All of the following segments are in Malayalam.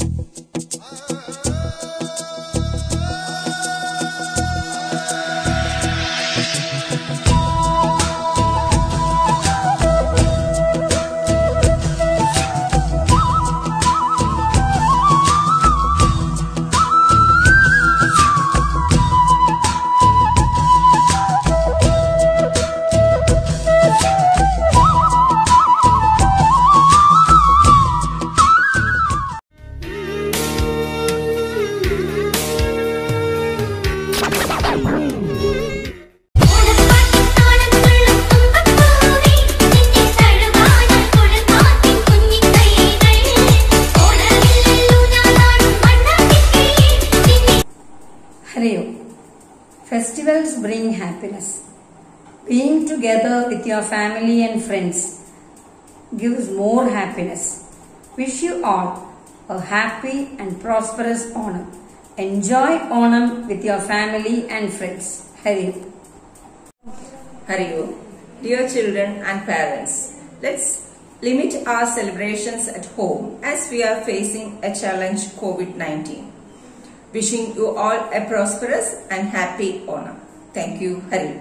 Hariyo. Festivals bring happiness. Being together with your family and friends gives more happiness. Wish you all a happy and prosperous Onam. Enjoy Onam with your family and friends. Hariyo. Hariyo. Dear children and parents, let's limit our celebrations at home as we are facing a challenge COVID-19. Wishing you all a prosperous and happy Onam. Thank you, Hari.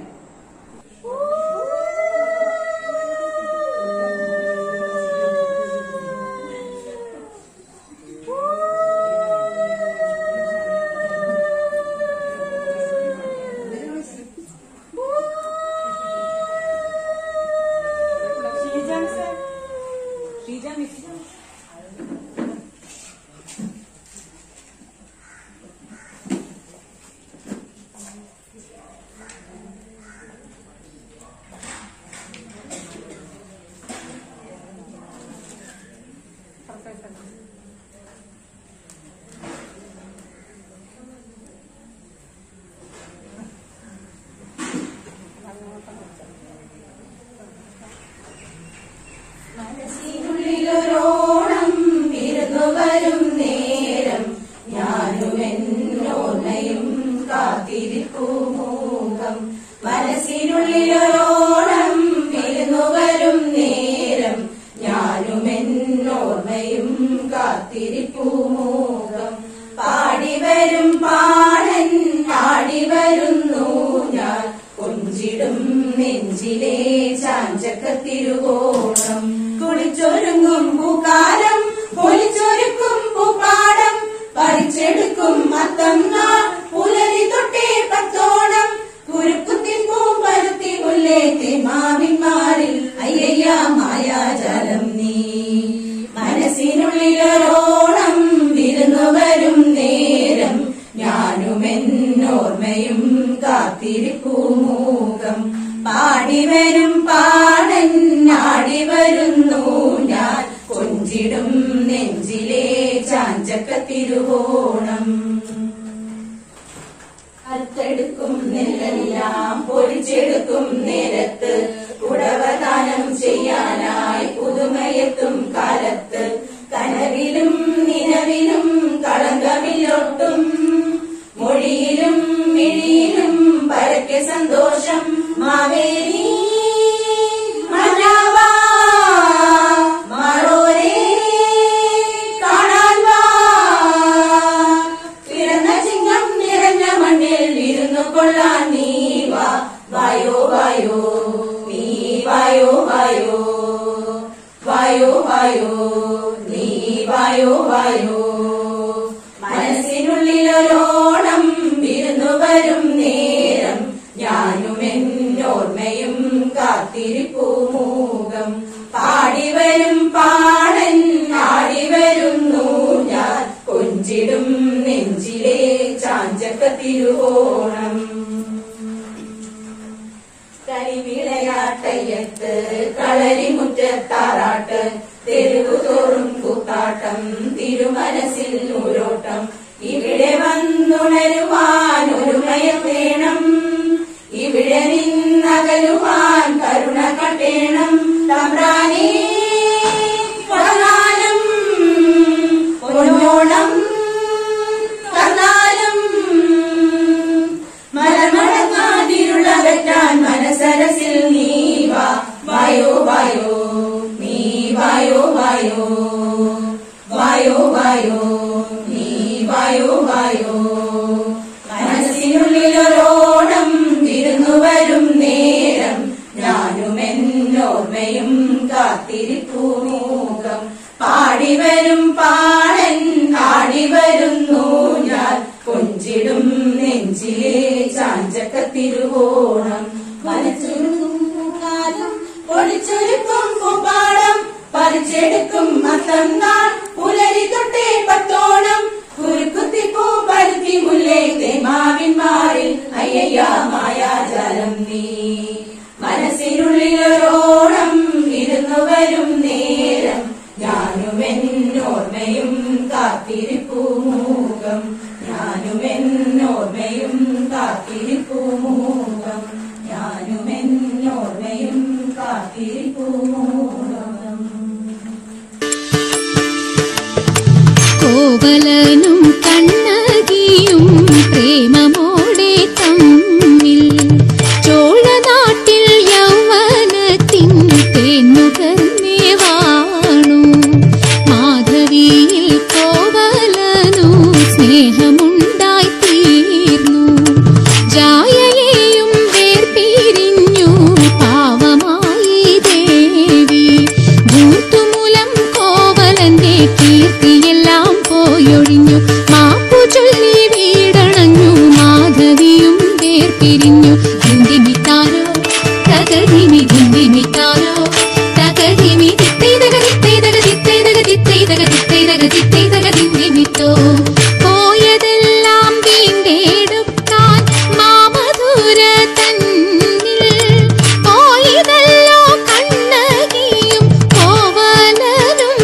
മനസ്സിനുള്ളിലൊരോണം വിരുന്നു വരും നേരം ഞാനും എന്നോർമ്മയും കാത്തിരിക്കുമൂകം മനസ്സിനുള്ളിലൊരോണം വിരുന്നു വരും നേരം ഞാനും എന്നോർമ്മയും കാത്തിരിക്കുമൂകം പാടി വരും പാടൻ പാടി വരുന്നു ഞാൻ കൊഞ്ചിടും നെഞ്ചിലെ ചാഞ്ചക്കത്തിരുവോണം കുളിച്ചൊരുങ്ങും പൂക്കാലം പൊലിച്ചൊരുക്കും പൂപ്പാടം പറിച്ചെടുക്കും അത്തം നാൾ പുലരി തൊട്ടേ പത്തോണം കുരുക്കുത്തിൻ പൂമ്പരുത്തി മുല്ലേത്തി മാവിന്മാരിൽ അയ്യയ്യ മായാജലം നീ മനസ്സിനുള്ളിലൊരോണം വിരുന്നു വരും നേരം ഞാനും എന്നോർമ്മയും കാത്തിരിപ്പൂമൂകം പാടി വരും പാടൻ ആടി വരുന്നു ഞാൻ കൊഞ്ചിടും നെഞ്ചിലെ ചാഞ്ചക്കത്തിരുവോണം അറുത്തെടുക്കും നെല്ലെല്ലാം പൊരിച്ചെടുക്കും നേരത്ത് ഉടവദാനം ചെയ്യാനായി പുതുമയെത്തും കാലത്ത് കനവിലും നിലവിലും കളങ്കമില്ലൊട്ടും മൊഴിയിലും മിഴിയിലും പരക്കെ സന്തോഷം മാവേലി മഞ്ഞാവാ മാറോരേ കാണാൻ വാ പിറന്ന ചിങ്ങം നിറഞ്ഞ മണ്ണിൽ ഇരുന്നു കൊള്ളാൻ നീ വാ വായോ വായോ നീ വായോ വായോ വായോ വായോ നീ വായോ വായോ മനസ്സിനുള്ളിലൊരോണം വിരുന്നു വരും നേരം ഞാനും എന്നോർമ്മയും കാത്തിരിപ്പൂമൂകം പാടി വരും പാടൻ ആടി വരുന്നു ഞാൻ കൊഞ്ചിടും നെഞ്ചിലെ ചാഞ്ചക്കത്തിരുവോണം കരിവിളയാട്ടയ്യത്ത് കളരിമുറ്റത്താറാട്ട് തെരുവു തോറും കൂത്താട്ടം തിരുമനസിൽ നൂരോട്ടം ഇവിടെ വന്നുണരുവാൻ ഒരുമയം വേണം ഇവിടെ നിന്നകലുവാൻ കരുണ കട്ടേണം തമ്പ്രാനേ കൊടനാലം പൊന്നോണം കർണാലം മലമടങ്ങാതിരുളകറ്റാൻ മനസരസിൽ നീ വാ വായോ വായോ നീ വായോ വായോ വായോ വായോ വായോ വായോ മനസ്സിനുള്ളിലൊരോണം വിരുന്നു വരും നേരം ഞാനും എന്നോർമ്മയും കാത്തിരിപ്പൂ മൂകം പാടി വരും പാടൻ ആടി വരുന്നു ഞാൻ കൊഞ്ചിടും നെഞ്ചിലെ ചാഞ്ചക്ക തിരുവോണം മനച്ചൊരുക്കും കാലം പൊളിച്ചൊരുക്കും പൂപ്പാടം പറിച്ചെടുക്കും അത്തം നാൾ പുലരി തൊട്ടേ പത്തോണം കുരുക്കുത്തിപ്പൂ പരുത്തി മുല്ലേ തേമാവിൻ മാറിൽ അയ്യയ്യ മായാജാലം നീ മനസ്സിനുള്ളിലൊരോണം ഇരുന്നു വരും നേരം ഞാനും എന്നോർമ്മയും കാത്തിരിപ്പൂ മൂകം ഞാനും എന്നോർമ്മയും കാത്തിരിപ്പൂ മൂകം ഞാനും എന്നോർമ്മയും കാത്തിരിപ്പൂ മൂകം കോവലനും കണ്ണകിയും പ്രേമമോടെ തമ്മിൽ ചോഴനാട്ടിൽ യൗവനത്തിൻ തേന്നുകർന്നേ വാണു മാധവിയിൽ കോവലനു സ്നേഹമുണ്ടായി തീർന്നു ജായയെയും വേർപിരിഞ്ഞു പാവമായി ദേവി ധൂർത്തുമൂലം കോവലന്റെ കീർത്തിയെല്ലാം പോയൊഴിഞ്ഞു മാപ്പു ചൊല്ലി വീടണഞ്ഞു മാധവിയും വേർപിരിഞ്ഞു ഹിന്ദിമിത്താരോ തകതിമി ഹിന്ദിമിത്താരോ തകതിമി തിത്തൈതക തിത്തൈതക തിത്തൈതക തിത്തൈതക തിത്തൈതക തിത്തൈതക ഹിന്ദിമിത്തോ പോയതെല്ലാം വീണ്ടെടുക്കാൻ മാമധുര തന്നിൽ പോയതല്ലോ കണ്ണകിയും കോവലനും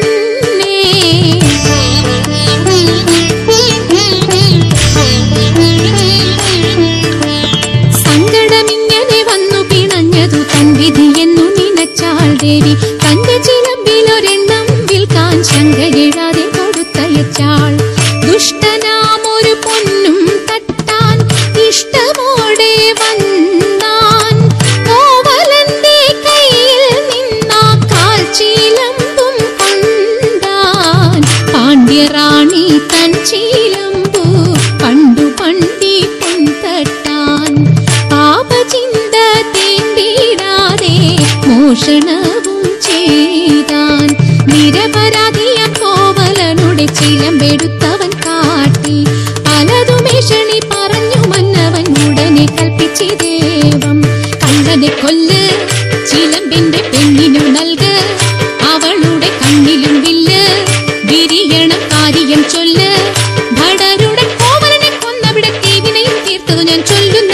പിന്നെ സങ്കടമിങ്ങനെ വന്നു പിണഞ്ഞതു തൻ വിധിയെന്നു നിനച്ചാൾ ദേവി തന്റെ ചിലമ്പിലൊരെണ്ണം വിൽക്കാൻ ശങ്കയിടാതെ കൊടുത്തയച്ചാൾ ദുഷ്ടനാമൊരു പൊന്നും തട്ടാൻ ഇഷ്ടമോടെ വന്നാൻ കോവലന്റെ കയ്യിൽ നിന്നാ കാൽ ചീലമ്പും കൊണ്ടാൻ പാണ്ഡ്യറാണി തൻ ചീലമ്പു പണ്ടു പണ്ടി പൊൻതട്ടാൻ പാപചിന്ത തീണ്ടിടാതെ മോഷണവും ചെയ്താൻ നിരപരാധിയ കോവലനുടെ ചിലമ്പെടുത്തവൻ കാട്ടി പലതുമേഷണി പറഞ്ഞു മന്നവൻ ഉടനെ കൽപ്പിച്ചി ദേവം കള്ളനെ കൊല്ല് ചിലമ്പിന്റെ പെണ്ണിനു നൽക് അവളുടെ കണ്ണിലും വില്ല് വിരിയണം കാര്യം ചൊല്ല് ഭടരുടെ കോവലനെ കൊന്നവിടെ തീവിനെയും തീർത്തതു ഞാൻ ചൊല്ലുന്നു